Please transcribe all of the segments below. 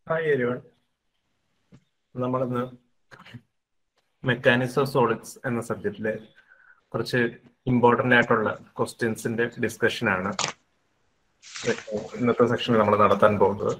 Hi everyone നമ്മളിന്ന് mechanics of solids എന്ന സബ്ജക്റ്റിലെ കുറച്ച് ഇമ്പോർട്ടൻ്റ് ആയിട്ടുള്ള ക്വസ്റ്റ്യൻസിന്റെ ഡിസ്കഷൻ ആണ് ഇന്നത്തെ സെക്ഷനിൽ നമ്മൾ നടത്താൻ പോകുന്നത്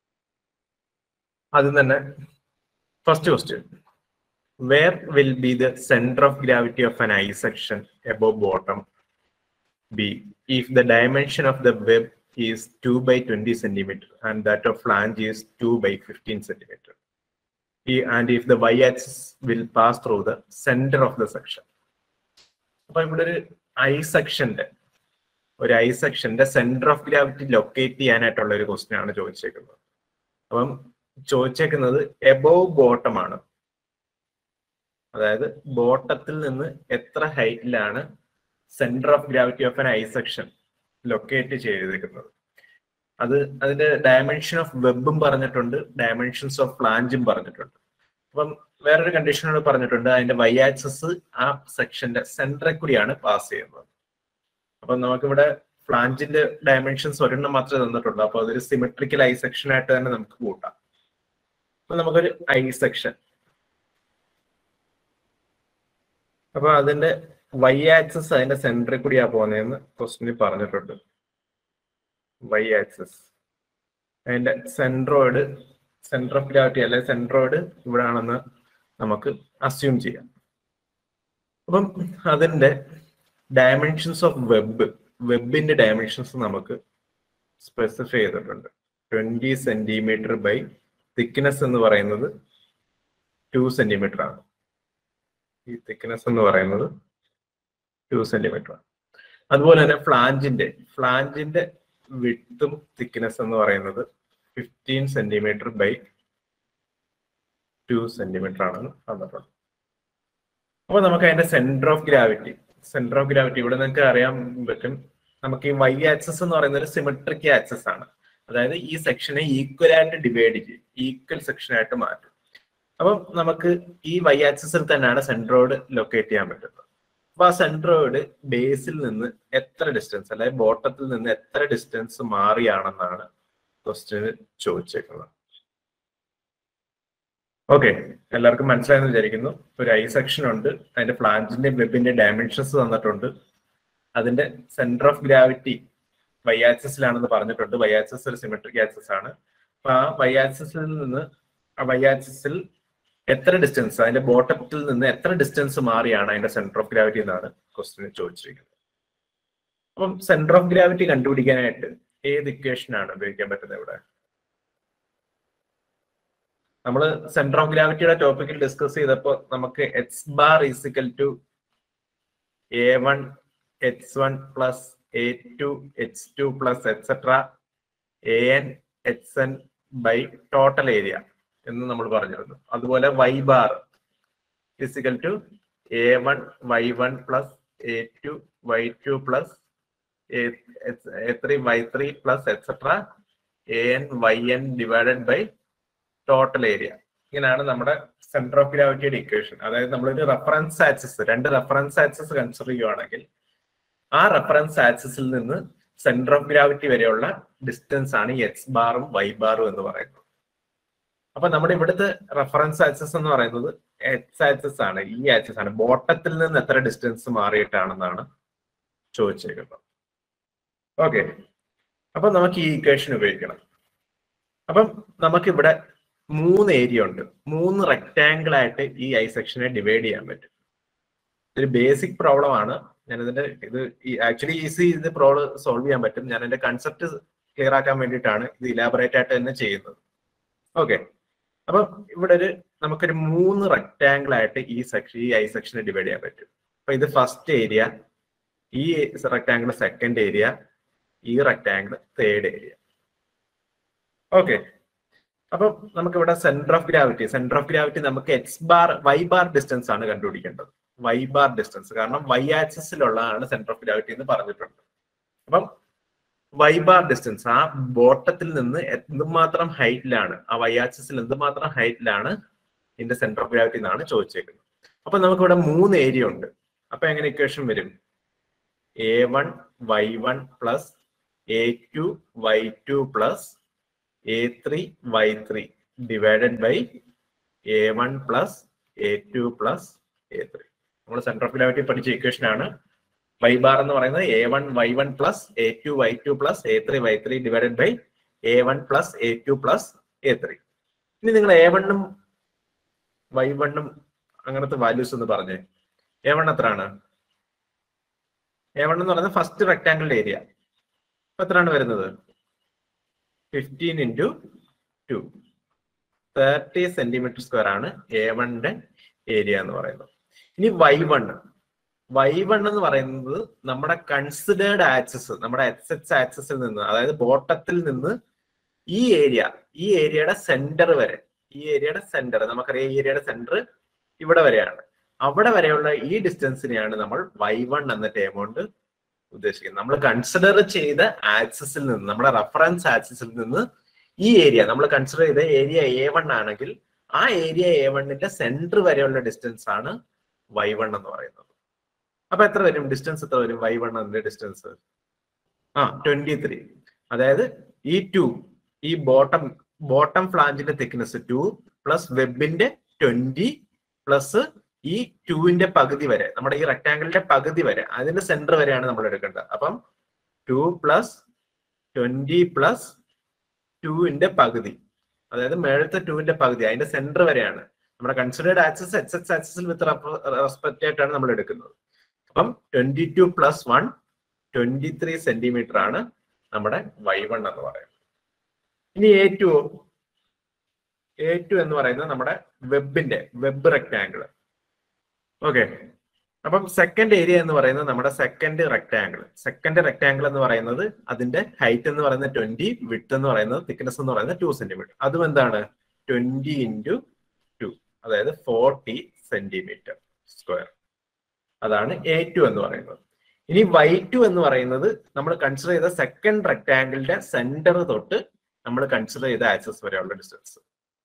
ആദ്യം തന്നെ first question where will be the centre of gravity of an I section above bottom B if the dimension of the web is 2 by 20 centimeter and that of flange is 2 by 15 centimeter. E- And if the y-axis will pass through the center of the section. അപ്പൊ ഇവിടെ ഒരു I സെക്ഷന്റെ ഒരു I സെക്ഷന്റെ centre of gravity locate ചെയ്യാനായിട്ടുള്ള ഒരു question ആണ് ചോദിച്ചേക്കുന്നത് അപ്പം ചോദിച്ചേക്കുന്നത് എബോവ് ബോട്ടം ആണ് അതായത് ബോട്ടത്തിൽ നിന്ന് എത്ര ഹൈറ്റിലാണ് centre of gravity of an I section locate ചെയ്തിരിക്കുന്നത് അത് അതിന്റെ ഡയമെൻഷൻ ഓഫ് വെബും പറഞ്ഞിട്ടുണ്ട് ഡയമെൻഷൻസ് ഓഫ് ഫ്ലാഞ്ചും പറഞ്ഞിട്ടുണ്ട് അപ്പം വേറൊരു കണ്ടീഷനോട് പറഞ്ഞിട്ടുണ്ട് അതിന്റെ വൈ ആക്സസ് ആ സെക്ഷന്റെ സെന്ററിൽ കൂടിയാണ് പാസ് ചെയ്യുന്നത് അപ്പം നമുക്കിവിടെ ഫ്ലാഞ്ചിന്റെ ഡയമെൻഷൻസ് ഒരെണ്ണം മാത്രമേ തന്നിട്ടുള്ളൂ അപ്പൊ അതൊരു സിമെട്രിക്കൽ ഐ സെക്ഷൻ ആയിട്ട് തന്നെ നമുക്ക് കൂട്ടാം അപ്പൊ നമുക്കൊരു ഐ സെക്ഷൻ അപ്പൊ അതിന്റെ വൈ ആക്സസ് അതിന്റെ സെന്ററിൽ കൂടിയാ പോകുന്നതെന്ന് ക്വസ്റ്റിനിൽ പറഞ്ഞിട്ടുണ്ട് വൈ ആക്സസ് അതിന്റെ സെൻട്രോയിഡ് സെന്റർ ഓഫ് ഗ്രാവിറ്റി അല്ലെ സെൻട്രോയിഡ് ഇവിടെ ആണെന്ന് നമുക്ക് അസ്യൂം ചെയ്യാം അപ്പം അതിന്റെ ഡയമെൻഷൻസ് ഓഫ് വെബ് വെബിന്റെ ഡയമെൻഷൻസ് നമുക്ക് സ്പെസിഫൈ ചെയ്തിട്ടുണ്ട് ട്വന്റി സെന്റിമീറ്റർ ബൈ തിക്നെസ് എന്ന് പറയുന്നത് ടു സെന്റിമീറ്റർ ആണ് ഈ തിക്നെസ് എന്ന് പറയുന്നത് ടു സെന്റിമീറ്റർ ആണ് അതുപോലെ തന്നെ ഫ്ലാഞ്ചിന്റെ ഫ്ലാഞ്ചിന്റെ വിട്ടും തിക്നെസ് എന്ന് പറയുന്നത് fifteen centimetre by two centimetre ആണെന്ന് തന്നിട്ടുണ്ട് അപ്പൊ നമുക്ക് അതിന്റെ centre of gravity centre of gravity ഇവിടെ നിങ്ങൾക്ക് അറിയാൻ പറ്റും നമുക്ക് ഈ വൈ ആക്സസ് എന്ന് പറയുന്നത് ഒരു സിമെട്രിക് ആക്സസ് ആണ് അതായത് ഈ സെക്ഷനെ ഈക്വൽ ആയിട്ട് ഡിവൈഡ് ചെയ്യും ഈക്വൽ സെക്ഷൻ ആയിട്ട് മാറ്റും അപ്പം നമുക്ക് ഈ വൈ ആക്സസിൽ തന്നെയാണ് സെൻട്രോയിഡ് ലൊക്കേറ്റ് ചെയ്യാൻ പറ്റുന്നത് അപ്പൊ ആ സെൻട്രോയിഡ് ബേസിൽ നിന്ന് എത്ര ഡിസ്റ്റൻസ് അതായത് ബോട്ടത്തിൽ നിന്ന് എത്ര ഡിസ്റ്റൻസ് മാറിയാണെന്നാണ് ക്വസ്റ്റ്യന് ചോദിച്ചേക്കുന്നത് ഓക്കെ എല്ലാവർക്കും മനസ്സിലായെന്ന് വിചാരിക്കുന്നു ഒരു ഐ സെക്ഷൻ ഉണ്ട് അതിന്റെ ഫ്ലാഞ്ചിന്റെ വെബിന്റെ ഡയമെൻഷൻസ് തന്നിട്ടുണ്ട് അതിന്റെ സെന്റർ ഓഫ് ഗ്രാവിറ്റി വൈ ആക്സിസിലാണെന്ന് പറഞ്ഞിട്ടുണ്ട് വൈ ആക്സിസ് ഒരു സിമെട്രിക് ആക്സിസ് ആണ് അപ്പൊ ആ വൈ ആക്സിസിൽ നിന്ന് ആ വൈ ആക്സിസിൽ എത്ര ഡിസ്റ്റൻസ് അതിന്റെ ബോട്ടത്തിൽ നിന്ന് എത്ര ഡിസ്റ്റൻസ് മാറിയാണ് അതിന്റെ സെന്റർ ഓഫ് ഗ്രാവിറ്റി എന്നാണ് ക്വസ്റ്റിന് ചോദിച്ചിരിക്കുന്നത് അപ്പം സെന്റർ ഓഫ് ഗ്രാവിറ്റി കണ്ടുപിടിക്കാനായിട്ട് ഏത് ഇക്വേഷൻ ആണ് ഉപയോഗിക്കാൻ പറ്റുന്നത് ഇവിടെ നമ്മൾ സെന്റർ ഓഫ് ഗ്രാവിറ്റിയുടെ ടോപ്പിക്കിൽ ഡിസ്കസ് ചെയ്തപ്പോൾ നമുക്ക് X bar is equal to A one H one plus A two H two plus etcetera A N H N by total area എന്ന് നമ്മൾ പറഞ്ഞിരുന്നു അതുപോലെ Y bar is equal to A one Y one plus A two Y two plus A three Y three plus etcetera A N Y N divided by total area ഇങ്ങനെയാണ് നമ്മുടെ centre of ഗ്രാവിറ്റിയുടെ equation അതായത് നമ്മളൊരു reference axis രണ്ട് reference axis consider ചെയ്യുവാണെങ്കിൽ ആ reference ആക്സിസിൽ നിന്ന് സെന്റർ ഓഫ് ഗ്രാവിറ്റി വരെയുള്ള ഡിസ്റ്റൻസ് ആണ് എക്സ് ബാറും വൈ ബാറും എന്ന് പറയുന്നത് അപ്പൊ നമ്മുടെ ഇവിടുത്തെ റെഫറൻസ് ആക്സസ് എന്ന് പറയുന്നത് എക്സ് ആക്സസ് ആണ് ഈ ആക്സസ് ആണ് ബോട്ടത്തിൽ നിന്ന് എത്ര ഡിസ്റ്റൻസ് മാറിയിട്ടാണെന്നാണ് ചോദിച്ചേക്കുന്നത് ഓക്കെ അപ്പൊ നമുക്ക് ഈ ഇക്വേഷൻ ഉപയോഗിക്കണം അപ്പം നമുക്കിവിടെ മൂന്ന് ഏരിയ ഉണ്ട് മൂന്ന് റെക്ടാങ്കിൾ ആയിട്ട് ഈ ഐ സെക്ഷനെ ഡിവൈഡ് ചെയ്യാൻ പറ്റും ഇതൊരു ബേസിക് പ്രോബ്ലം ആണ് ഞാൻ ഇതിന്റെ ഇത് ആക്ച്വലി ഈസി ഇത് പ്രോബ്ലം സോൾവ് ചെയ്യാൻ പറ്റും ഞാൻ എന്റെ കൺസെപ്റ്റ് ക്ലിയർ ആക്കാൻ വേണ്ടിയിട്ടാണ് ഇത് ഇലാബറേറ്റ് ആയിട്ട് തന്നെ ചെയ്യുന്നത് ഓക്കെ അപ്പം ഇവിടെ ഒരു നമുക്കൊരു മൂന്ന് റെക്ടാങ്കിൾ ആയിട്ട് ഈ സെക്ഷൻ ഈ ഐ സെക്ഷനെ ഡിവൈഡ് ചെയ്യാൻ പറ്റും അപ്പൊ ഇത് ഫസ്റ്റ് ഏരിയ ഈ റെക്ടാങ്കിൾ സെക്കൻഡ് ഏരിയ ഈ റെക്ടാങ്കിൾ തേർഡ് ഏരിയ ഓക്കെ അപ്പം നമുക്ക് ഇവിടെ centre of gravity centre of gravity നമുക്ക് X bar Y bar distance ആണ് കണ്ടുപിടിക്കേണ്ടത് വൈ ബാർ ഡിസ്റ്റൻസ് കാരണം വൈ ആക്സിസിലുള്ളതാണ് സെന്റർ ഓഫ് ഗ്രാവിറ്റി എന്ന് പറഞ്ഞിട്ടുണ്ട് അപ്പം വൈ ബാർ ഡിസ്റ്റൻസ് ആ ബോട്ടത്തിൽ നിന്ന് എന്തുമാത്രം ഹൈറ്റിലാണ് ആ വൈ ആക്സിസിൽ എന്തുമാത്രം ഹൈറ്റിലാണ് ഇതിന്റെ സെന്റർ ഓഫ് ഗ്രാവിറ്റി എന്നാണ് ചോദിച്ചേക്കുന്നത് അപ്പൊ നമുക്ക് ഇവിടെ മൂന്ന് ഏരിയ ഉണ്ട് അപ്പൊ എങ്ങനെ ഇക്വേഷൻ വരും A one Y one plus A two Y two plus A three Y three divided by A one plus A two plus A three നമ്മൾ സെന്റർ ഓഫ് ഗ്രാവിറ്റി പഠിച്ച ഇക്വേഷൻ ആണ് വൈ ബാർ എന്ന് പറയുന്നത് A one Y one plus A two Y two plus A three Y three divided by A one plus A two plus A three ഇനി നിങ്ങൾ A വണ്ണും Y വണ്ണും അങ്ങനത്തെ values എന്ന് പറഞ്ഞേ എ വൺ എത്രയാണ് എ വൺ എന്ന് പറയുന്നത് ഫസ്റ്റ് റെക്ടാംഗിൾ ഏരിയ അപ്പൊ എത്രയാണ് വരുന്നത് fifteen into two thirty centimetre square ആണ് എ വണ്ണിന്റെ ഏരിയ എന്ന് പറയുന്നത് ഇനി വൈ വൺ വൈ വൺ എന്ന് പറയുന്നത് നമ്മുടെ കൺസിഡേർഡ് ആക്സസ് നമ്മുടെ എക്സ് എക്സ് ആക്സസിൽ നിന്ന് അതായത് ബോട്ടത്തിൽ നിന്ന് ഈ ഏരിയ ഈ ഏരിയയുടെ സെന്റർ വരെ ഈ ഏരിയയുടെ സെന്റർ നമുക്കറിയാം ഈ ഏരിയയുടെ സെന്റർ ഇവിടെ വരെയാണ് അവിടെ വരെയുള്ള ഈ ഡിസ്റ്റൻസിനെയാണ് നമ്മൾ വൈ വൺ എന്ന ടേം കൊണ്ട് ഉദ്ദേശിക്കുന്നത് നമ്മൾ കൺസിഡർ ചെയ്ത ആക്സസിൽ നിന്ന് നമ്മുടെ റെഫറൻസ് ആക്സസിൽ നിന്ന് ഈ ഏരിയ നമ്മൾ കൺസിഡർ ചെയ്ത ഏരിയ എ വൺ ആണെങ്കിൽ ആ ഏരിയ എ വണ്ണിന്റെ സെന്റർ വരെയുള്ള ഡിസ്റ്റൻസ് ആണ് വൈ വൺ എന്ന് പറയുന്നത് അപ്പൊ എത്ര വരും ഡിസ്റ്റൻസ് എത്ര വരും വൈ വൺ അതിന്റെ ഡിസ്റ്റൻസ് ആ ട്വന്റി ത്രീ അതായത് ഈ ടു ഈ ബോട്ടം ബോട്ടം ഫ്ലാഞ്ചിന്റെ തിക്നെസ് ടു പ്ലസ് വെബിന്റെ ട്വന്റി പ്ലസ് ഈ ടുവിന്റെ പകുതി വരെ നമ്മുടെ ഈ റെക്ടാങ്കിളിന്റെ പകുതി വരെ അതിന്റെ സെന്റർ വരെയാണ് നമ്മൾ എടുക്കേണ്ടത് അപ്പം ടു പ്ലസ് ട്വന്റി പ്ലസ് ടുവിന്റെ പകുതി അതായത് മേളത്തെ ടുവിന്റെ പകുതി അതിന്റെ സെന്റർ വരെയാണ് നമ്മുടെ കൺസിഡേർഡ് ആക്സസ് എക്സ് എക്സ് ആക്സസിൽ വിത്ത് റെസ്പെക്ട് ആയിട്ടാണ് നമ്മൾ എടുക്കുന്നത് അപ്പം twenty two plus one twenty three centimetre ആണ് നമ്മുടെ വൈ വൺ എന്ന് പറയുന്നത് ഇനി എ ടു എ ടു എന്ന് പറയുന്നത് നമ്മുടെ വെബിന്റെ വെബ് റെക്ടാങ്കിൾ ഓക്കെ അപ്പം സെക്കൻഡ് ഏരിയ എന്ന് പറയുന്നത് നമ്മുടെ സെക്കൻഡ് റെക്ടാങ്കിൾ സെക്കൻഡ് റെക്ടാങ്കിൾ എന്ന് പറയുന്നത് അതിന്റെ ഹൈറ്റ് എന്ന് പറയുന്നത് ട്വന്റി വിട്ട് എന്ന് പറയുന്നത് തിക്നെസ് എന്ന് പറയുന്നത് ടു സെന്റിമീറ്റർ അതും എന്താണ് ട്വന്റി ഇൻറ്റു ടു അതായത് ഫോർട്ടി സെന്റിമീറ്റർ സ്ക്വയർ അതാണ് എ ടു എന്ന് പറയുന്നത് ഇനി വൈ ടു എന്ന് പറയുന്നത് നമ്മൾ കൺസിഡർ ചെയ്ത സെക്കൻഡ് റെക്ടാങ്കിളിന്റെ സെന്റർ തൊട്ട് നമ്മൾ കൺസിഡർ ചെയ്ത ആക്സസ് വരെയുള്ള ഡിസ്റ്റൻസ്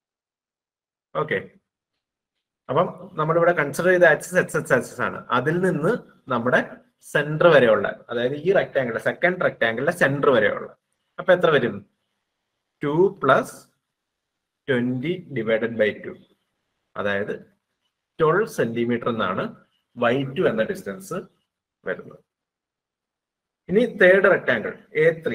ഓക്കെ അപ്പം നമ്മളിവിടെ കൺസിഡർ ചെയ്ത ആക്സസ് എക്സ് എക്സ് ആക്സസ് ആണ് അതിൽ നിന്ന് നമ്മുടെ സെന്റർ വരെയുള്ള അതായത് ഈ റെക്ടാങ്കിളിന്റെ സെക്കൻഡ് റെക്ടാങ്കിളിന്റെ സെന്റർ വരെയുള്ള അപ്പൊ എത്ര വരും two plus twenty divided by two അതായത് ട്വൽവ് സെന്റിമീറ്റർ എന്നാണ് വൈ ടു എന്ന ഡിസ്റ്റൻസ് വരുന്നത് ഇനി third rectangle A three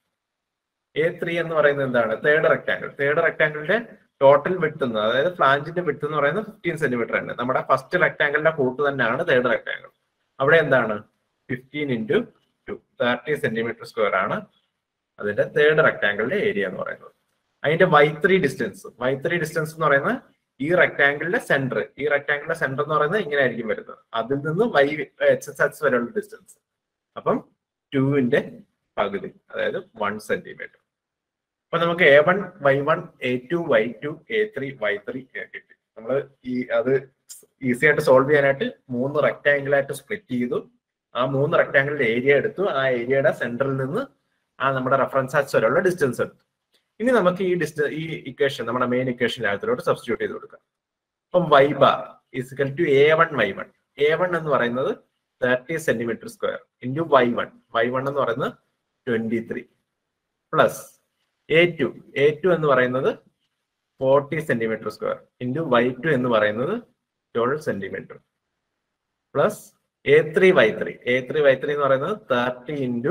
A three എന്ന് പറയുന്നത് എന്താണ് തേർഡ് റെക്ടാങ്കിൾ തേർഡ് റെക്ടാങ്കിളിന്റെ ടോട്ടൽ വിട്ട് എന്ന് അതായത് ഫ്ലാഞ്ചിന്റെ വിട്ട് എന്ന് പറയുന്നത് ഫിഫ്റ്റീൻ സെന്റിമീറ്റർ ആണ് നമ്മുടെ ഫസ്റ്റ് റെക്ടാങ്കിളിന്റെ കൂട്ട് തന്നെയാണ് തേർഡ് റെക്ടാങ്കിൾ അവിടെ എന്താണ് fifteen into two thirty centimetre square ആണ് അതിന്റെ തേർഡ് റെക്ടാങ്കിളിന്റെ ഏരിയ എന്ന് പറയുന്നത് അതിന്റെ Y three distance Y three distance എന്ന് പറയുന്നത് ഈ റെക്ടാങ്കിളിന്റെ സെന്റർ ഈ റെക്ടാങ്കിളിന്റെ സെന്റർ എന്ന് പറയുന്നത് ഇങ്ങനെ ആയിരിക്കും വരുന്നത് അതിൽ നിന്ന് വൈ എച്ച് എസ് എക്സ് വരെയുള്ള ഡിസ്റ്റൻസ് അപ്പം ടുവിന്റെ പകുതി അതായത് വൺ സെന്റിമീറ്റർ അപ്പൊ നമുക്ക് A one Y one A two Y two A three Y three കിട്ടി നമ്മൾ ഈ അത് ഈസി ആയിട്ട് സോൾവ് ചെയ്യാനായിട്ട് മൂന്ന് റെക്ടാങ്കിൾ ആയിട്ട് സ്പ്ലിറ്റ് ചെയ്തു ആ മൂന്ന് റെക്ടാങ്കിളിന്റെ ഏരിയ എടുത്തു ആ ഏരിയയുടെ സെന്ററിൽ നിന്ന് ആ നമ്മുടെ റെഫറൻസ് ആക്സ് വരെയുള്ള ഡിസ്റ്റൻസ് എടുത്തു ഇനി നമുക്ക് ഈ ഡിസ്റ്റ ഈ ഇക്വേഷൻ നമ്മുടെ മെയിൻ ഇക്വേഷനിനകത്തോട്ട് സബ്സ്റ്റിറ്റ്യൂട്ട് ചെയ്ത് കൊടുക്കാം അപ്പം Y bar is equal to A one Y one A one എന്ന് പറയുന്നത് thirty centimetre square into Y one Y one എന്ന് പറയുന്നത് twenty three plus A two A two എന്ന് പറയുന്നത് forty centimetre square into Y two എന്ന് പറയുന്നത് twelve centimetre plus A three Y three A three Y three എന്ന് പറയുന്നത് thirty into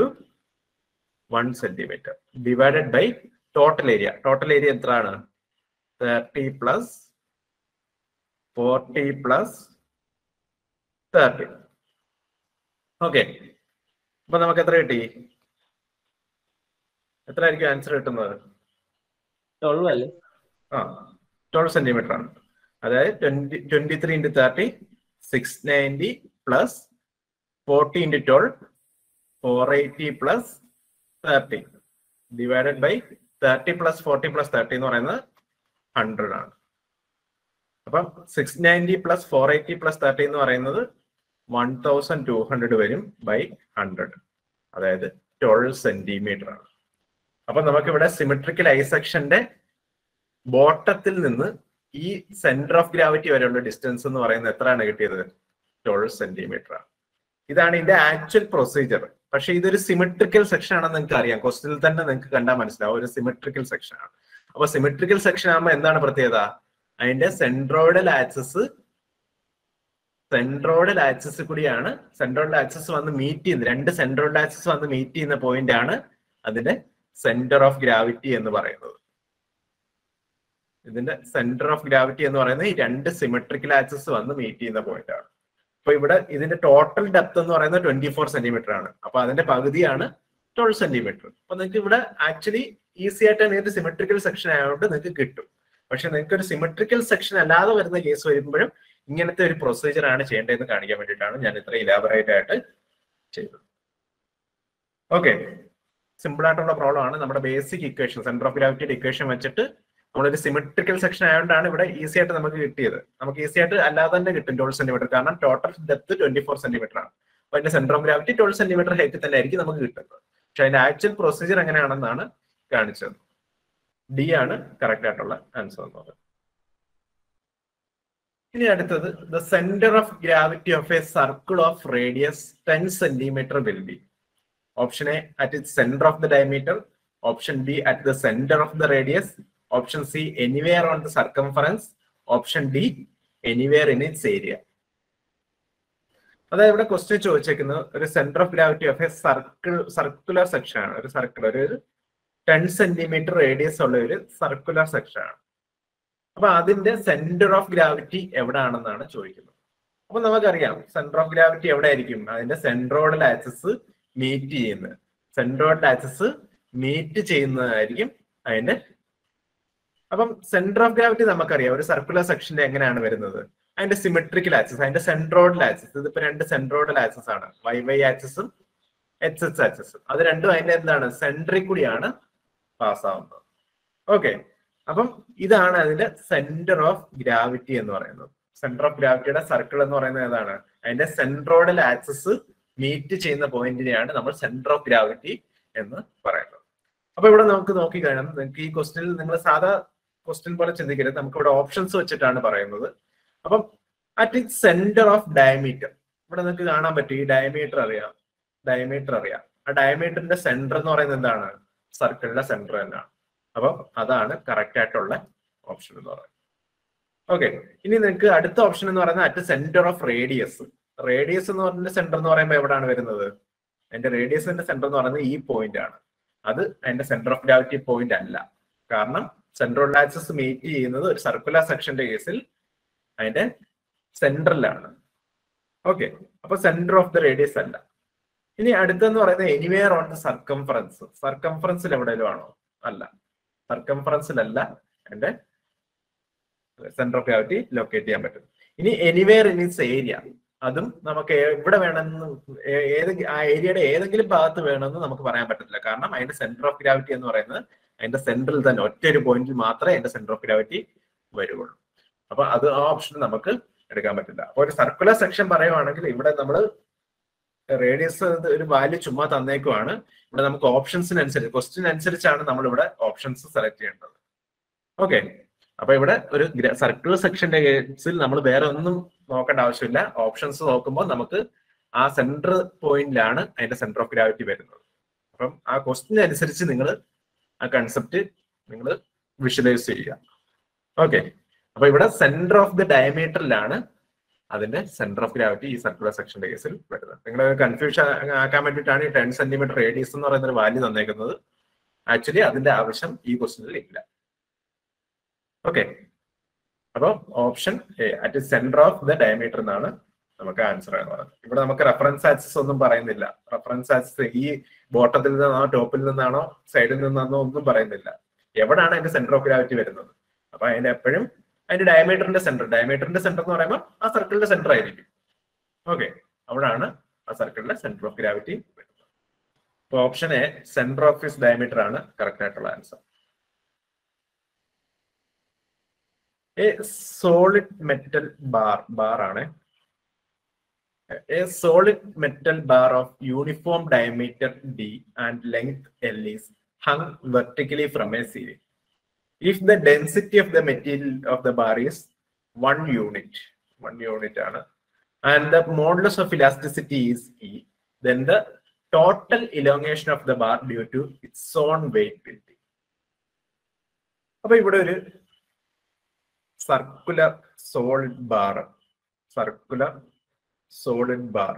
one centimetre divided by total area total area എത്രയാണ് thirty plus forty plus thirty okay അപ്പൊ നമുക്ക് എത്ര കിട്ടി എത്ര ആയിരിക്കും ആൻസർ കിട്ടുന്നത് ട്വൽവ് അല്ലേ ആ ട്വൽവ് സെന്റിമീറ്റർ ആണ് അതായത് twenty twenty three into thirty six ninety plus forty into twelve four eighty plus thirty divided by thirty plus forty plus thirty എന്ന് പറയുന്നത് ഹൺഡ്രഡ് ആണ് അപ്പം six ninety plus four eighty plus thirty എന്ന് പറയുന്നത് one thousand two hundred വരും by hundred അതായത് twelve centimetre ആണ് അപ്പൊ നമുക്കിവിടെ സിമെട്രിക്കൽ ഐസെക്ഷന്റെ ബോട്ടത്തിൽ നിന്ന് ഈ സെന്റർ ഓഫ് ഗ്രാവിറ്റി വരെയുള്ള ഡിസ്റ്റൻസ് എന്ന് പറയുന്നത് എത്രയാണ് കിട്ടിയത് ട്വൽവ് സെന്റിമീറ്റർ ആണ് ഇതാണ് ഇതിന്റെ ആക്ച്വൽ പ്രൊസീജിയർ പക്ഷെ ഇതൊരു സിമെട്രിക്കൽ സെക്ഷൻ ആണെന്ന് നിങ്ങൾക്ക് അറിയാം ക്വസ്റ്റിനിൽ തന്നെ നിങ്ങൾക്ക് കണ്ടാൽ മനസ്സിലാവും ഒരു സിമെട്രിക്കൽ സെക്ഷൻ ആണ് അപ്പൊ സിമെട്രിക്കൽ സെക്ഷൻ ആകുമ്പോൾ എന്താണ് പ്രത്യേകത അതിന്റെ സെൻട്രോയിഡൽ ആക്സസ് സെൻട്രോയിഡൽ ആക്സസ് കൂടിയാണ് സെൻട്രോയിഡൽ ആക്സസ് വന്ന് മീറ്റ് ചെയ്യുന്നത് രണ്ട് സെൻട്രോയിഡൽ ആക്സസ് വന്ന് മീറ്റ് ചെയ്യുന്ന പോയിന്റ് ആണ് അതിന്റെ സെന്റർ ഓഫ് ഗ്രാവിറ്റി എന്ന് പറയുന്നത് ഇതിന്റെ സെന്റർ ഓഫ് ഗ്രാവിറ്റി എന്ന് പറയുന്നത് ഈ രണ്ട് സിമെട്രിക്കൽ ആക്സസ് വന്ന് മീറ്റ് ചെയ്യുന്ന പോയിന്റ് ആണ് അപ്പൊ ഇവിടെ ഇതിന്റെ ടോട്ടൽ ഡെപ്ത് എന്ന് പറയുന്നത് ട്വന്റി ഫോർ സെന്റിമീറ്റർ ആണ് അപ്പൊ അതിന്റെ പകുതിയാണ് ട്വൽവ് സെന്റിമീറ്റർ അപ്പൊ നിങ്ങൾക്ക് ഇവിടെ ആക്ച്വലി ഈസി ആയിട്ട് ഏത് സിമെട്രിക്കൽ സെക്ഷൻ ആയതുകൊണ്ട് നിങ്ങൾക്ക് കിട്ടും പക്ഷെ നിങ്ങൾക്ക് ഒരു സിമെട്രിക്കൽ സെക്ഷൻ അല്ലാതെ വരുന്ന കേസ് വരുമ്പോഴും ഇങ്ങനത്തെ ഒരു പ്രൊസീജിയർ ആണ് ചെയ്യേണ്ടതെന്ന് കാണിക്കാൻ വേണ്ടിയിട്ടാണ് ഞാൻ ഇത്ര ഇലാബറേറ്റ് ആയിട്ട് ചെയ്തത് ഓക്കെ സിമ്പിൾ ആയിട്ടുള്ള പ്രോബ്ലം ആണ് നമ്മുടെ ബേസിക് ഇക്വേഷൻ സെന്റർ ഓഫ് ഗ്രാവിറ്റിയുടെ ഇക്വേഷൻ വെച്ചിട്ട് നമ്മളൊരു സിമെട്രിക്കൽ സെക്ഷൻ ആയതുകൊണ്ടാണ് ഇവിടെ ഈസി ആയിട്ട് നമുക്ക് കിട്ടിയത് നമുക്ക് ഈസി ആയിട്ട് അല്ലാതെ തന്നെ കിട്ടും ട്വൽവ് സെന്റിമീറ്റർ കാരണം total depth twenty four centimetre ആണ് അപ്പൊ അതിന്റെ centre of gravity twelve centimetre height തന്നെ ആയിരിക്കും നമുക്ക് കിട്ടുന്നത് പക്ഷെ അതിന്റെ ആക്ച്വൽ പ്രൊസീജിയർ എങ്ങനെയാണെന്നാണ് കാണിച്ചത് ഡി ആണ് കറക്റ്റ് ആയിട്ടുള്ള ആൻസർ എന്ന് പറയുന്നത് ഇനി അടുത്തത് the centre of gravity of a circle of radius ten centimetre will be option A at it centre of the diameter option B at the centre of the radius option C anywhere on the circumference option D anywhere in its area അതായത് ഇവിടെ question ചോദിച്ചേക്കുന്നത് ഒരു centre of gravity of a circle circular section ആണ് ഒരു circle ഒരു ten centimetre radius ഉള്ള ഒരു circular section ആണ് അപ്പൊ അതിന്റെ സെന്റർ ഓഫ് ഗ്രാവിറ്റി എവിടെയാണെന്നാണ് ചോദിക്കുന്നത് അപ്പൊ നമുക്കറിയാം സെന്റർ ഓഫ് ഗ്രാവിറ്റി എവിടെ ആയിരിക്കും അതിന്റെ സെൻട്രോയിഡൽ ആക്സസ് മീറ്റ് ചെയ്യുന്നത് സെൻട്രോയിഡൽ ആക്സസ് മീറ്റ് ചെയ്യുന്നതായിരിക്കും അതിന്റെ അപ്പം സെന്റർ ഓഫ് ഗ്രാവിറ്റി നമുക്കറിയാം ഒരു സർക്കുലർ സെക്ഷന്റെ എങ്ങനെയാണ് വരുന്നത് അതിന്റെ സിമെട്രിക്കൽ ആക്സസ് അതിന്റെ സെൻട്രോയിഡൽ ആക്സസ് ഇതിപ്പോ രണ്ട് സെൻട്രോയിഡൽ ആക്സസ് ആണ് വൈ വൈ ആക്സസും എച്ച് എച്ച് ആക്സസും അത് രണ്ടും അതിന്റെ എന്താണ് സെൻട്രിൽ കൂടിയാണ് പാസ് ആവുന്നത് ഓക്കെ അപ്പം ഇതാണ് അതിന്റെ സെന്റർ ഓഫ് ഗ്രാവിറ്റി എന്ന് പറയുന്നത് സെന്റർ ഓഫ് ഗ്രാവിറ്റിയുടെ സർക്കിൾ എന്ന് പറയുന്നത് ഏതാണ് അതിന്റെ സെൻട്രോയിഡൽ ആക്സസ് മീറ്റ് ചെയ്യുന്ന പോയിന്റിനെയാണ് നമ്മൾ സെന്റർ ഓഫ് ഗ്രാവിറ്റി എന്ന് പറയുന്നത് അപ്പൊ ഇവിടെ നമുക്ക് നോക്കി കഴിയണം നിങ്ങൾക്ക് ഈ ക്വസ്റ്റിനിൽ നിങ്ങൾ സാധാ ക്വസ്റ്റ്യൻ പോലെ ചിന്തിക്കരുത് നമുക്ക് ഇവിടെ ഓപ്ഷൻസ് വെച്ചിട്ടാണ് പറയുന്നത് അപ്പം at it centre of diameter ഇവിടെ നിങ്ങൾക്ക് കാണാൻ പറ്റും ഈ ഡയമീറ്റർ അറിയാം ഡയമീറ്റർ അറിയാം ആ ഡയമീറ്ററിന്റെ സെന്റർ എന്ന് പറയുന്നത് എന്താണ് സർക്കിളിന്റെ സെന്റർ തന്നെയാണ് അപ്പം അതാണ് കറക്റ്റ് ആയിട്ടുള്ള ഓപ്ഷൻ എന്ന് പറയുന്നത് ഓക്കെ ഇനി നിങ്ങൾക്ക് അടുത്ത ഓപ്ഷൻ എന്ന് പറയുന്നത് at centre of radius radius എന്ന് പറഞ്ഞ സെന്റർ എന്ന് പറയുമ്പോൾ എവിടെയാണ് വരുന്നത് അതിന്റെ റേഡിയസിന്റെ സെന്റർ എന്ന് പറയുന്നത് ഈ പോയിന്റ് ആണ് അത് അതിന്റെ സെന്റർ ഓഫ് ഗ്രാവിറ്റി പോയിന്റ് അല്ല കാരണം സെൻട്രൽ ആക്സസ് മീറ്റ് ചെയ്യുന്നത് ഒരു സർക്കുലർ സെക്ഷന്റെ കേസിൽ അതിന്റെ സെന്ററിലാണ് ഓക്കെ അപ്പൊ സെന്റർ ഓഫ് ദ റേഡിയസ് അല്ല ഇനി അടുത്തെന്ന് പറയുന്നത് എനിവെയർ ഓൺ ദ സർക്കംഫറൻസ് സർക്കംഫറൻസിൽ എവിടെയും ആണോ അല്ല സർക്കംഫറൻസിലല്ല എന്റെ സെന്റർ ഓഫ് ഗ്രാവിറ്റി ലൊക്കേറ്റ് ചെയ്യാൻ പറ്റും ഇനി എനിവെയർ ഇൻ ഇറ്റ്സ് ഏരിയ അതും നമുക്ക് എവിടെ വേണമെന്ന് ഏത് ആ ഏരിയയുടെ ഏതെങ്കിലും ഭാഗത്ത് വേണമെന്ന് നമുക്ക് പറയാൻ പറ്റത്തില്ല കാരണം അതിന്റെ സെന്റർ ഓഫ് ഗ്രാവിറ്റി എന്ന് പറയുന്നത് അതിന്റെ സെന്ററിൽ തന്നെ ഒറ്റ ഒരു പോയിന്റിൽ മാത്രമേ അതിന്റെ സെന്റർ ഓഫ് ഗ്രാവിറ്റി വരുള്ളൂ അപ്പൊ അത് ആ ഓപ്ഷൻ നമുക്ക് എടുക്കാൻ പറ്റില്ല അപ്പൊ ഒരു സർക്കുലർ സെക്ഷൻ പറയുവാണെങ്കിൽ ഇവിടെ നമ്മൾ റേഡിയസ് ഒരു വാല്യൂ ചുമ്മാ തന്നേക്കുവാണ് ഇവിടെ നമുക്ക് ഓപ്ഷൻസിനനുസരിച്ച് ക്വസ്റ്റ്യൻ അനുസരിച്ചാണ് നമ്മൾ ഇവിടെ ഓപ്ഷൻസ് സെലക്ട് ചെയ്യേണ്ടത് ഓക്കെ അപ്പൊ ഇവിടെ ഒരു സർക്കിൾ സെക്ഷന്റെ കേസിൽ നമ്മൾ വേറെ ഒന്നും നോക്കേണ്ട ആവശ്യമില്ല ഓപ്ഷൻസ് നോക്കുമ്പോൾ നമുക്ക് ആ സെന്റർ പോയിന്റിലാണ് അതിന്റെ സെന്റർ ഓഫ് ഗ്രാവിറ്റി വരുന്നത് അപ്പം ആ ക്വസ്റ്റ്യൻ അനുസരിച്ച് നിങ്ങൾ ആ കൺസെപ്റ്റ് നിങ്ങൾ വിഷ്വലൈസ് ചെയ്യുക ഓക്കെ അപ്പൊ ഇവിടെ സെന്റർ ഓഫ് ദി ഡയമീറ്ററിലാണ് അതിന്റെ സെന്റർ ഓഫ് ഗ്രാവിറ്റി ഈ സർക്കുലർ സെക്ഷന്റെ കേസിൽ വരുന്നത് നിങ്ങൾ കൺഫ്യൂഷൻ ആക്കാൻ വേണ്ടിയിട്ടാണ് ഈ ടെൻ സെന്റിമീറ്റർ റേഡിയസ് എന്ന് പറയുന്ന ഒരു വാല്യൂ തന്നേക്കുന്നത് ആക്ച്വലി അതിന്റെ ആവശ്യം ഈ ക്വസ്റ്റ്യനിൽ ഇല്ല ഓക്കെ അപ്പൊ option A at centre of the diameter എന്നാണ് നമുക്ക് ആൻസർ എന്ന് പറയുന്നത് ഇവിടെ നമുക്ക് റെഫറൻസ് ആക്സസ് ഒന്നും പറയുന്നില്ല റെഫറൻസ് ആക്സസ് ഈ ബോട്ടത്തിൽ നിന്നാണോ ടോപ്പിൽ നിന്നാണോ സൈഡിൽ നിന്നാണോ ഒന്നും പറയുന്നില്ല എവിടാണ് അതിന്റെ സെന്റർ ഓഫ് ഗ്രാവിറ്റി വരുന്നത് അപ്പൊ അതിന്റെ എപ്പോഴും അതിന്റെ ഡയമീറ്ററിന്റെ സെന്റർ ഡയമീറ്ററിന്റെ സെന്റർ എന്ന് പറയുമ്പോൾ ആ സർക്കിളിന്റെ സെന്റർ ആയിരിക്കും ഓക്കെ അവിടാണ് ആ സർക്കിളിന്റെ സെന്റർ ഓഫ് ഗ്രാവിറ്റി വരുന്നത് അപ്പൊ option A centre of his diameter ആണ് കറക്റ്റ് ആയിട്ടുള്ള answer a solid metal bar bar ആണ് a solid metal bar of uniform diameter D and length L is hung vertically from a ceiling if the density of the material of the bar is one unit, one unit ആണ്, and the modulus of elasticity is E, then the total elongation of the bar due to its own weight will be. അപ്പൊ ഇവിടെ ഒരു circular solid bar circular solid bar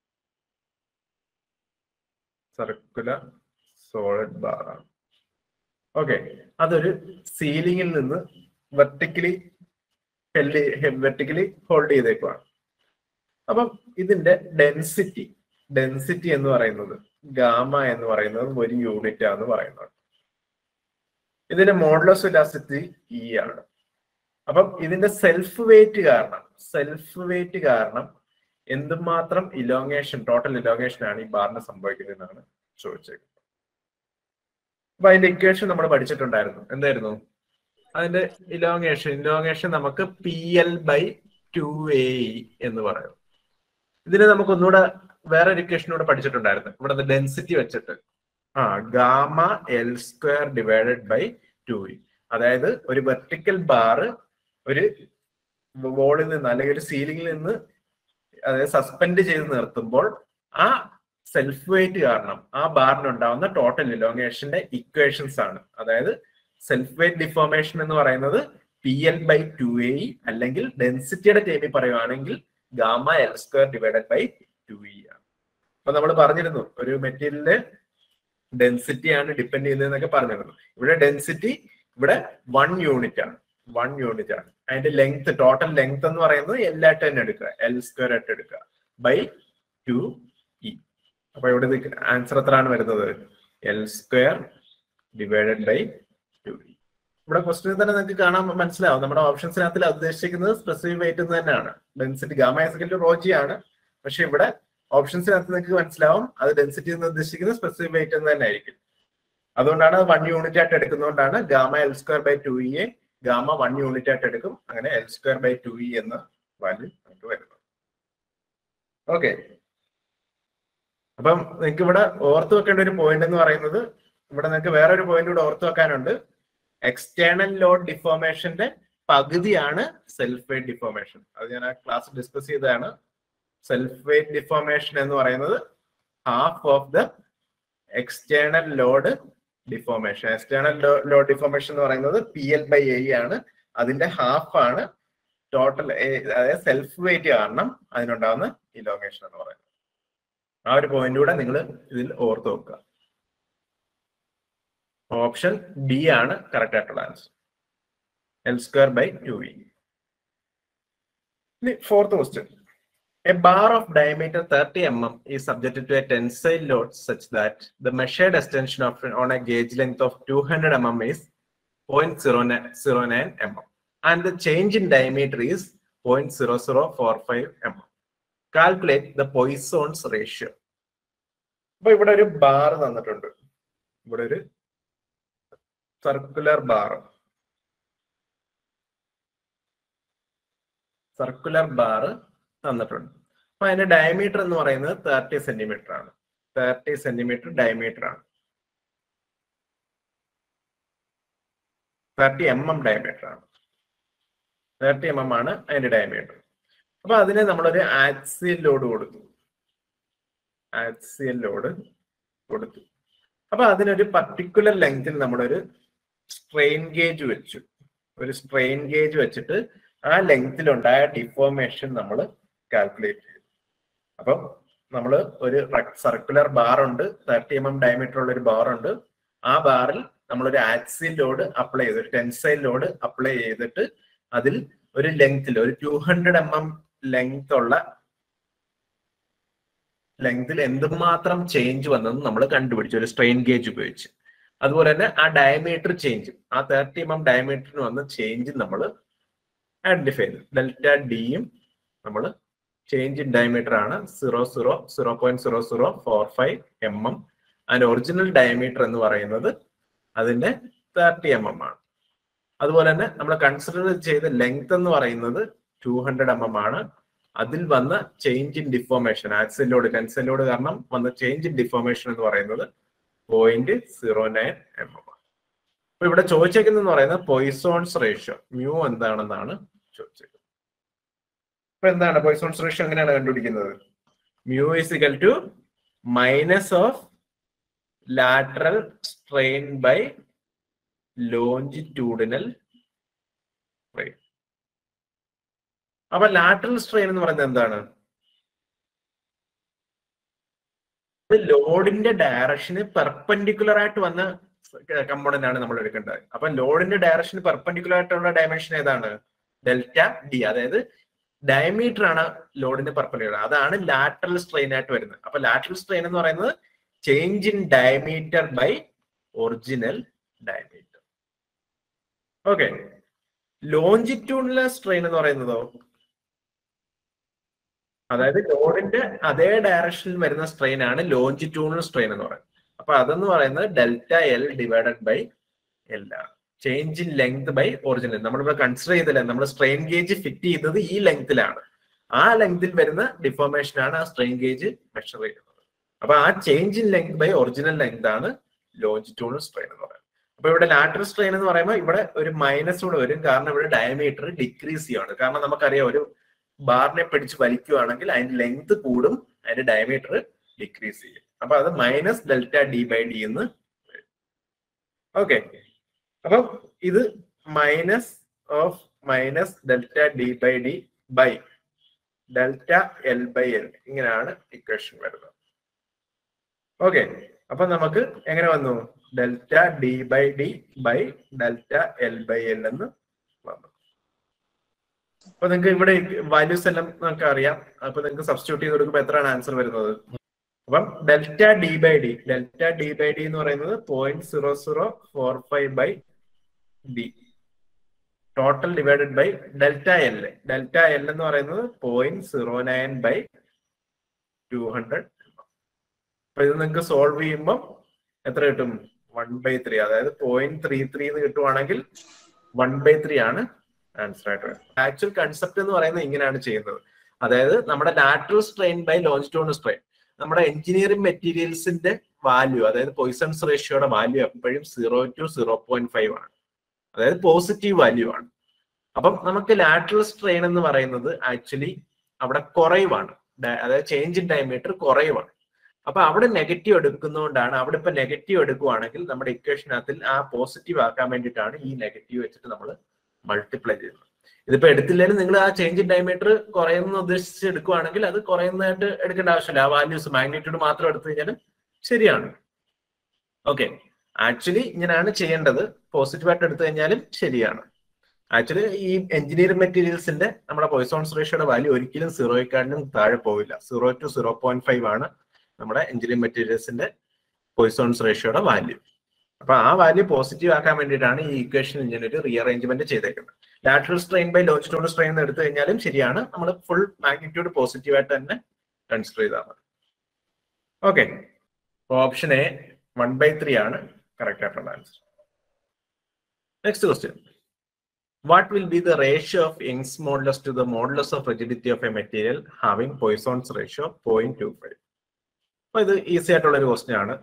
circular solid bar ആണ് okay അതൊരു സീലിംഗിൽ നിന്ന് vertically vertically hold ചെയ്തേക്കുവാണ് അപ്പം ഇതിന്റെ density density എന്ന് പറയുന്നത് ഗാമ എന്ന് പറയുന്നത് ഒരു യൂണിറ്റ് ആണെന്ന് പറയുന്നത് ഇതിന്റെ മോഡലോസ് ഇലാസ്റ്റിറ്റി ഇ ആണ് അപ്പം ഇതിന്റെ സെൽഫ് വെയിറ്റ് കാരണം സെൽഫ് വെയിറ്റ് കാരണം എന്തുമാത്രം ഇലോങ്ങേഷൻ ടോട്ടൽ ഇലോങ്ങേഷൻ ആണ് ഈ ബാറിന് സംഭവിക്കുന്നതെന്നാണ് ചോദിച്ചേക്കുന്നത് അപ്പൊ അതിന്റെ ഇക്വേഷൻ നമ്മൾ പഠിച്ചിട്ടുണ്ടായിരുന്നു എന്തായിരുന്നു അതിന്റെ ഇലോങ്ങേഷൻ ഇലോങ്ങേഷൻ നമുക്ക് P L by two A എന്ന് പറയും ഇതിന് നമുക്ക് ഒന്നുകൂടെ വേറെ ഒരു ഇക്വേഷൻ കൂടെ പഠിച്ചിട്ടുണ്ടായിരുന്നു ഇവിടെ ഡെൻസിറ്റി വെച്ചിട്ട് ആ gamma L square divided by two E അതായത് ഒരു വെർട്ടിക്കൽ ബാറ് ഒരു വോളിൽ നിന്ന് അല്ലെങ്കിൽ ഒരു സീലിംഗിൽ നിന്ന് അതായത് സസ്പെൻഡ് ചെയ്ത് നിർത്തുമ്പോൾ ആ സെൽഫ് വെയിറ്റ് കാരണം ആ ബാറിനുണ്ടാവുന്ന ടോട്ടൽ ഇലോങ്ങേഷന്റെ ഇക്വേഷൻസ് ആണ് അതായത് സെൽഫ് വെയിറ്റ് ഡിഫോർമേഷൻ എന്ന് പറയുന്നത് P L by two A അല്ലെങ്കിൽ ഡെൻസിറ്റിയുടെ ടൈമിൽ പറയുവാണെങ്കിൽ gamma L square divided by two E ആണ് അപ്പൊ നമ്മൾ പറഞ്ഞിരുന്നു ഒരു മെറ്റീരിയലിന്റെ ഡെൻസിറ്റി ആണ് ഡിപ്പെൻഡ് ചെയ്യുന്നതെന്നൊക്കെ പറഞ്ഞിരുന്നു ഇവിടെ ഡെൻസിറ്റി ഇവിടെ വൺ യൂണിറ്റ് ആണ് വൺ യൂണിറ്റ് ആണ് അതിന്റെ ലെങ്ത് ടോട്ടൽ ലെങ്ത് എന്ന് പറയുന്നത് എല്ലായിട്ട് തന്നെ എടുക്കുക എൽ സ്ക്വയർ ആയിട്ട് എടുക്കുക ബൈ ടു ഇ അപ്പൊ ഇവിടെ ആൻസർ എത്രയാണ് വരുന്നത് L square divided by two E ഇവിടെ ക്വസ്റ്റിനിൽ തന്നെ നിങ്ങൾക്ക് കാണാൻ മനസ്സിലാവും നമ്മുടെ ഓപ്ഷൻസിനകത്തിൽ ഉദ്ദേശിക്കുന്നത് സ്പെസിഫിക് വെയിറ്റ് എന്ന് തന്നെയാണ് ഡെൻസിറ്റി ഗാമ എസ്കൽ റോജി ആണ് പക്ഷെ ഇവിടെ ഓപ്ഷൻസിനകത്ത് നിങ്ങൾക്ക് മനസ്സിലാവും അത് ഡെൻസിറ്റി എന്ന് ഉദ്ദേശിക്കുന്നത് സ്പെസിഫിക് വെയിറ്റ് എന്ന് തന്നെ ആയിരിക്കും അതുകൊണ്ടാണ് വൺ യൂണിറ്റ് ആയിട്ട് എടുക്കുന്നതുകൊണ്ടാണ് gamma L square by two E A gamma one unit ആയിട്ട് എടുക്കും അങ്ങനെ L square by two E എന്ന വാല്യൂ നമുക്ക് വരുന്നത് ഓക്കെ അപ്പം നിങ്ങൾക്ക് ഇവിടെ ഓർത്ത് വെക്കേണ്ട ഒരു പോയിന്റ് എന്ന് പറയുന്നത് ഇവിടെ നിങ്ങൾക്ക് വേറെ ഒരു പോയിന്റ് കൂടെ ഓർത്ത് വെക്കാനുണ്ട് എക്സ്റ്റേണൽ ലോഡ് ഡിഫോർമേഷന്റെ പകുതിയാണ് സെൽഫ് വെയിറ്റ് ഡിഫോർമേഷൻ അത് ഞാൻ ആ ക്ലാസ് ഡിസ്കസ് ചെയ്തതാണ് സെൽഫ് വെയിറ്റ് ഡിഫോർമേഷൻ എന്ന് പറയുന്നത് half of the external load deformation external load deformation എന്ന് പറയുന്നത് പി എൽ ബൈ എ ആണ് അതിന്റെ ഹാഫ് ആണ് ടോട്ടൽ അതായത് സെൽഫ് വെയിറ്റ് കാരണം അതിനുണ്ടാകുന്ന ഇലോങ്ങേഷൻ എന്ന് പറയുന്നത് ആ ഒരു പോയിന്റ് കൂടെ നിങ്ങൾ ഇതിൽ ഓർത്ത് വെക്കുക ഓപ്ഷൻ ഡി ആണ് കറക്റ്റ് ആയിട്ടുള്ള answer L square by two E fourth question A bar of diameter 30 mm is subjected to a tensile load such that the measured extension of on a gauge length of 200 mm is 0.09 mm and the change in diameter is 0.0045 mm. Calculate the Poisson's ratio. അപ്പൊ ഇവിടെ ഒരു bar തന്നിട്ടുണ്ട് ഇവിടെ ഒരു circular bar circular bar തന്നിട്ടുണ്ട് അപ്പൊ അതിന്റെ diameter എന്ന് പറയുന്നത് തേർട്ടി സെന്റിമീറ്റർ ആണ് തേർട്ടി സെന്റിമീറ്റർ ഡയമീറ്റർ ആണ് തേർട്ടി എം എം ഡയമീറ്റർ ആണ് തേർട്ടി എം എം ആണ് അതിന്റെ ഡയമീറ്റർ അപ്പൊ അതിന് നമ്മളൊരു ആക്സിയൽ ലോഡ് കൊടുത്തു ആക്സിയൽ ലോഡ് കൊടുത്തു അപ്പൊ അതിനൊരു പർട്ടിക്കുലർ ലെങ്തിൽ നമ്മളൊരു സ്ട്രെയിൻ ഗേജ് വെച്ചു ഒരു സ്ട്രെയിൻ ഗേജ് വെച്ചിട്ട് ആ ലെങ്തിലുണ്ടായ ഡിഫോർമേഷൻ നമ്മൾ കാൽക്കുലേറ്റ് ചെയ്തു അപ്പം നമ്മൾ ഒരു സർക്കുലർ ബാർ ഉണ്ട് തേർട്ടി എം എം ഡയമീറ്റർ ഉള്ള ഒരു ബാർ ഉണ്ട് ആ ബാറിൽ നമ്മളൊരു ആക്സിൽ ലോഡ് അപ്ലൈ ചെയ്തു ഒരു ടെൻസൈൽ ലോഡ് അപ്ലൈ ചെയ്തിട്ട് അതിൽ ഒരു ലെങ്തിൽ ഒരു two hundred M M length ഉള്ള ലെങ്തിൽ എന്തുമാത്രം ചേഞ്ച് വന്നെന്ന് നമ്മൾ കണ്ടുപിടിച്ചു ഒരു സ്ട്രെയിൻ ഗേജ് ഉപയോഗിച്ച് അതുപോലെ തന്നെ ആ ഡയമീറ്റർ ചേഞ്ച് ആ തേർട്ടി എം എം ഡയമീറ്ററിന് വന്ന ചേഞ്ച് നമ്മൾ ഐഡന്റിഫൈ ചെയ്തു ഡെൽറ്റ ഡിയും നമ്മൾ ചേഞ്ച് ഇൻ ഡയമീറ്റർ ആണ് zero zero zero point zero zero four five M M അതിന്റെ ഒറിജിനൽ ഡയമീറ്റർ എന്ന് പറയുന്നത് അതിന്റെ തേർട്ടി എം എം ആണ് അതുപോലെ തന്നെ നമ്മൾ കൺസിഡർ ചെയ്ത ലെങ്ത് എന്ന് പറയുന്നത് ടു ഹൺഡ്രഡ് എം എം ആണ് അതിൽ വന്ന change in deformation axial load tensile load കാരണം വന്ന ചേഞ്ച് ഇൻ ഡിഫോർമേഷൻ എന്ന് പറയുന്നത് point zero nine M M ആണ് അപ്പൊ ഇവിടെ ചോദിച്ചേക്കുന്നതെന്ന് പറയുന്നത് പൊയ്സോൺസ് റേഷ്യോ മ്യൂ എന്താണെന്നാണ് ചോദിച്ചത് അപ്പൊ എന്താണ് പൊയ്സോൺസ് റേഷ്യോ എങ്ങനെയാണ് കണ്ടുപിടിക്കുന്നത് mu is equal to minus of lateral strain by longitudinal strain അപ്പൊ ലാറ്ററൽ സ്ട്രെയിൻ എന്ന് പറയുന്നത് എന്താണ് ലോഡിന്റെ ഡയറക്ഷന് പെർപെൻഡിക്കുലർ ആയിട്ട് വന്ന കമ്പോണന്റ് ആണ് നമ്മൾ എടുക്കേണ്ടത് അപ്പൊ ലോഡിന്റെ ഡയറക്ഷന് പെർപെൻഡിക്കുലർ ആയിട്ടുള്ള ഡയമെൻഷൻ ഏതാണ് ഡെൽറ്റ ഡി അതായത് ഡയമീറ്റർ ആണ് ലോഡിന്റെ പെർപെൻഡിക്കുലർ അതാണ് ലാറ്ററൽ സ്ട്രെയിൻ ആയിട്ട് വരുന്നത് അപ്പൊ ലാറ്ററൽ സ്ട്രെയിൻ എന്ന് പറയുന്നത് change in diameter by original diameter okay longitudinal strain എന്ന് പറയുന്നതോ അതായത് ലോഡിന്റെ അതേ ഡയറക്ഷനിൽ വരുന്ന സ്ട്രെയിൻ ആണ് ലോഞ്ചിറ്റ്യൂഡിനൽ സ്ട്രെയിൻ എന്ന് പറയുന്നത് അപ്പൊ അതെന്ന് പറയുന്നത് delta L divided by L ആണ് change in length by original നമ്മളിവിടെ കൺസിഡർ ചെയ്തില്ല നമ്മൾ സ്ട്രെയിൻ ഗേജ് ഫിറ്റ് ചെയ്തത് ഈ ലെങ്തിലാണ് ആ ലെങ്തിൽ വരുന്ന ഡിഫോർമേഷൻ ആണ് ആ സ്ട്രെയിൻ ഗേജ് മെഷർ ചെയ്യുന്നത് അപ്പൊ ആ change in length by original length ആണ് ലോഞ്ചിറ്റ്യൂണൽ സ്ട്രെയിൻ എന്ന് പറയുന്നത് അപ്പൊ ഇവിടെ ലാറ്ററൽ സ്ട്രെയിൻ എന്ന് പറയുമ്പോൾ ഇവിടെ ഒരു മൈനസ് കൂടെ വരും കാരണം ഇവിടെ ഡയമീറ്റർ ഡിക്രീസ് ചെയ്യുകയാണ് കാരണം നമുക്കറിയാം ഒരു ബാറിനെ പിടിച്ച് വലിക്കുകയാണെങ്കിൽ അതിന്റെ ലെങ്ത് കൂടും അതിന്റെ ഡയമീറ്റർ ഡിക്രീസ് ചെയ്യും അപ്പൊ അത് minus delta D by D എന്ന് ഓക്കെ അപ്പം ഇത് minus of minus delta D by D by delta L by L ഇങ്ങനെയാണ് ഇക്വേഷൻ വരുന്നത് ഓക്കെ അപ്പൊ നമുക്ക് എങ്ങനെ വന്നു delta D by D by delta L by L എന്ന് വന്നു അപ്പൊ നിങ്ങൾക്ക് ഇവിടെ വാല്യൂസ് എല്ലാം നമുക്ക് അറിയാം അപ്പൊ നിങ്ങൾക്ക് സബ്സ്റ്റിറ്റ്യൂട്ട് ചെയ്ത് കൊടുക്കുമ്പോൾ എത്രയാണ് ആൻസർ വരുന്നത് അപ്പം delta D by D delta D by D എന്ന് പറയുന്നത് point zero zero four five by D total divided by delta L delta L എന്ന് പറയുന്നത് point zero nine by two hundred അപ്പൊ ഇത് നിങ്ങൾക്ക് സോൾവ് ചെയ്യുമ്പോൾ എത്ര കിട്ടും വൺ ബൈ ത്രീ അതായത് പോയിന്റ് ത്രീ ത്രീ എന്ന് കിട്ടുവാണെങ്കിൽ വൺ ബൈ ത്രീ ആണ് ആൻസർ ആയിട്ട് വരുന്നത് ആക്ച്വൽ കൺസെപ്റ്റ് എന്ന് പറയുന്നത് ഇങ്ങനെയാണ് ചെയ്യുന്നത് അതായത് നമ്മുടെ lateral strain by longitudinal strain നമ്മുടെ എഞ്ചിനീയറിംഗ് മെറ്റീരിയൽസിന്റെ വാല്യൂ അതായത് പോയിസൺസ് റേഷ്യോയുടെ വാല്യൂ എപ്പോഴും zero to zero point five ആണ് അതായത് പോസിറ്റീവ് വാല്യൂ ആണ് അപ്പം നമുക്ക് ലാറ്ററൽ സ്ട്രെയിൻ എന്ന് പറയുന്നത് ആക്ച്വലി അവിടെ കുറയുവാണ് അതായത് ചേഞ്ച് ഇൻ ഡയമീറ്റർ കുറയുവാണ് അപ്പൊ അവിടെ നെഗറ്റീവ് എടുക്കുന്നതുകൊണ്ടാണ് അവിടെ ഇപ്പൊ നെഗറ്റീവ് എടുക്കുവാണെങ്കിൽ നമ്മുടെ ഇക്വേഷനകത്തിൽ ആ പോസിറ്റീവ് ആക്കാൻ വേണ്ടിയിട്ടാണ് ഈ നെഗറ്റീവ് വെച്ചിട്ട് നമ്മൾ മൾട്ടിപ്ലൈ ചെയ്യുന്നത് ഇതിപ്പോ എടുത്തില്ലെങ്കിലും നിങ്ങൾ ആ ചേഞ്ച് ഇൻ ഡയമീറ്റർ കുറയുന്ന ഉദ്ദേശിച്ച് എടുക്കുവാണെങ്കിൽ അത് കുറയുന്നതായിട്ട് എടുക്കേണ്ട ആവശ്യമില്ല ആ വാല്യൂസ് മാഗ്നിറ്റ്യൂഡ് മാത്രം എടുത്തു കഴിഞ്ഞാലും ശരിയാണ് ഓക്കെ ആക്ച്വലി ഇങ്ങനെയാണ് ചെയ്യേണ്ടത് പോസിറ്റീവ് ആയിട്ട് എടുത്തു കഴിഞ്ഞാലും ശരിയാണ് ആക്ച്വലി ഈ എഞ്ചിനീയറിംഗ് മെറ്റീരിയൽസിന്റെ നമ്മുടെ പോയിസോൺസ് റേഷ്യോയുടെ വാല്യൂ ഒരിക്കലും സീറോയ്ക്കാട്ടിനും താഴെ പോവില്ല zero to zero point five ആണ് നമ്മുടെ എഞ്ചിനീയറിംഗ് മെറ്റീരിയൽസിന്റെ പോയിസോൺസ് റേഷ്യോയുടെ വാല്യൂ അപ്പൊ ആ വാല്യൂ പോസിറ്റീവ് ആക്കാൻ വേണ്ടിയിട്ടാണ് ഈ ഇക്വേഷൻ ഇങ്ങനെ ഒരു റീഅറേഞ്ച്മെന്റ് ചെയ്തേക്കുന്നത് lateral strain by longitudinal strain എന്ന് എടുത്തു കഴിഞ്ഞാലും ശരിയാണ് നമ്മൾ ഫുൾ മാഗ്നിറ്റ്യൂഡ് പോസിറ്റീവ് ആയിട്ട് തന്നെ കൺസിഡർ ചെയ്താൽ മതി okay option A one by three ആണ് കറക്റ്റ് ആയിട്ടുള്ള answer next question what will be the ratio of Young's modulus to the modulus of rigidity of a material having Poisson's ratio point two five അപ്പൊ ഇത് easy ആയിട്ടുള്ള ഒരു question ആണ്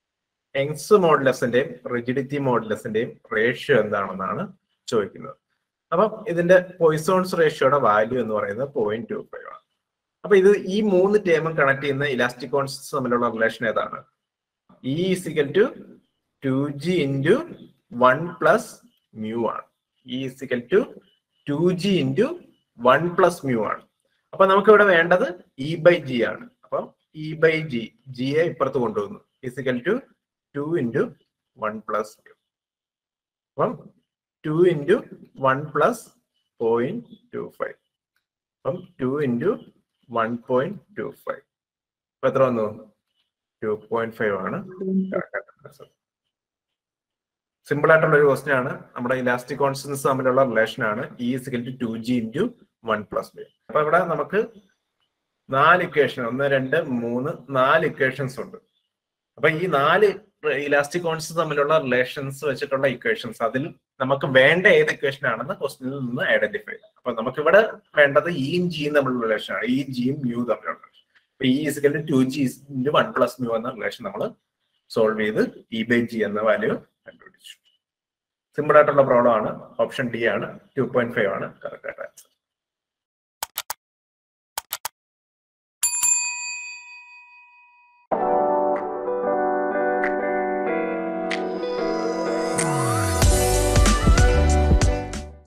Young's മോഡലസിന്റെയും rigidity മോഡലസിന്റെയും ratio എന്താണെന്നാണ് ചോദിക്കുന്നത് അപ്പം ഇതിന്റെ പോയിസോൺസ് റേഷ്യോയുടെ വാല്യൂ എന്ന് പറയുന്നത് പോയിന്റ് ടു ഫൈവ് ആണ് അപ്പൊ ഇത് ഈ മൂന്ന് ടേമും കണക്ട് ചെയ്യുന്ന ഇലാസ്റ്റിക് കോൺസ്റ്റൻസ് തമ്മിലുള്ള റിലേഷൻ ഏതാണ് E is equal to two G into one plus mu ആണ് E is equal to two G into one plus mu ആണ് അപ്പൊ നമുക്ക് ഇവിടെ വേണ്ടത് ഇ ബൈ ജി ആണ് അപ്പം ഇ ബൈ ജി ജിയെ ഇപ്പുറത്ത് കൊണ്ടുവന്നു is equal to two into one plus mu അപ്പം two into one plus point two five അപ്പം two into one point two five അപ്പൊ എത്ര വന്നു ടു പോയിന്റ് ഫൈവ് ആണ് സിമ്പിൾ ആയിട്ടുള്ള ഒരു ക്വസ്റ്റ്യൻ ആണ് നമ്മുടെ ഇലാസ്റ്റിക് കോൺസ്റ്റൻസ് തമ്മിലുള്ള റിലേഷൻ ആണ് E is equal to two G into one plus B അപ്പൊ ഇവിടെ നമുക്ക് നാല് ഇക്വേഷൻ ഒന്ന് രണ്ട് മൂന്ന് നാല് ഇക്വേഷൻസ് ഉണ്ട് അപ്പൊ ഈ നാല് ഇലാസ്റ്റിക് കോൺസ്റ്റൻസ് തമ്മിലുള്ള റിലേഷൻസ് വെച്ചിട്ടുള്ള ഇക്വേഷൻസ് അതിൽ നമുക്ക് വേണ്ട ഏത് ഇക്വേഷൻ ആണെന്ന് ക്വസ്റ്റിനിൽ നിന്ന് ഐഡന്റിഫൈ ചെയ്യാം അപ്പൊ നമുക്ക് ഇവിടെ വേണ്ടത് ഇയും ജിയും തമ്മിലുള്ള റിലേഷൻ ആണ് ഈ ജിയും മ്യൂ തമ്മിലുള്ള റിലേഷൻ അപ്പൊ ഈ is equal to G into one plus mu എന്ന റിലേഷൻ നമ്മൾ സോൾവ് ചെയ്ത് ഇ ബൈ ജി എന്ന വാല്യൂ കണ്ടുപിടിച്ചു സിമ്പിൾ ആയിട്ടുള്ള പ്രോബ്ലം ആണ് ഓപ്ഷൻ ഡി ആണ് ടു പോയിന്റ് ഫൈവ് ആണ് കറക്റ്റ് ആയിട്ട് ആൻസർ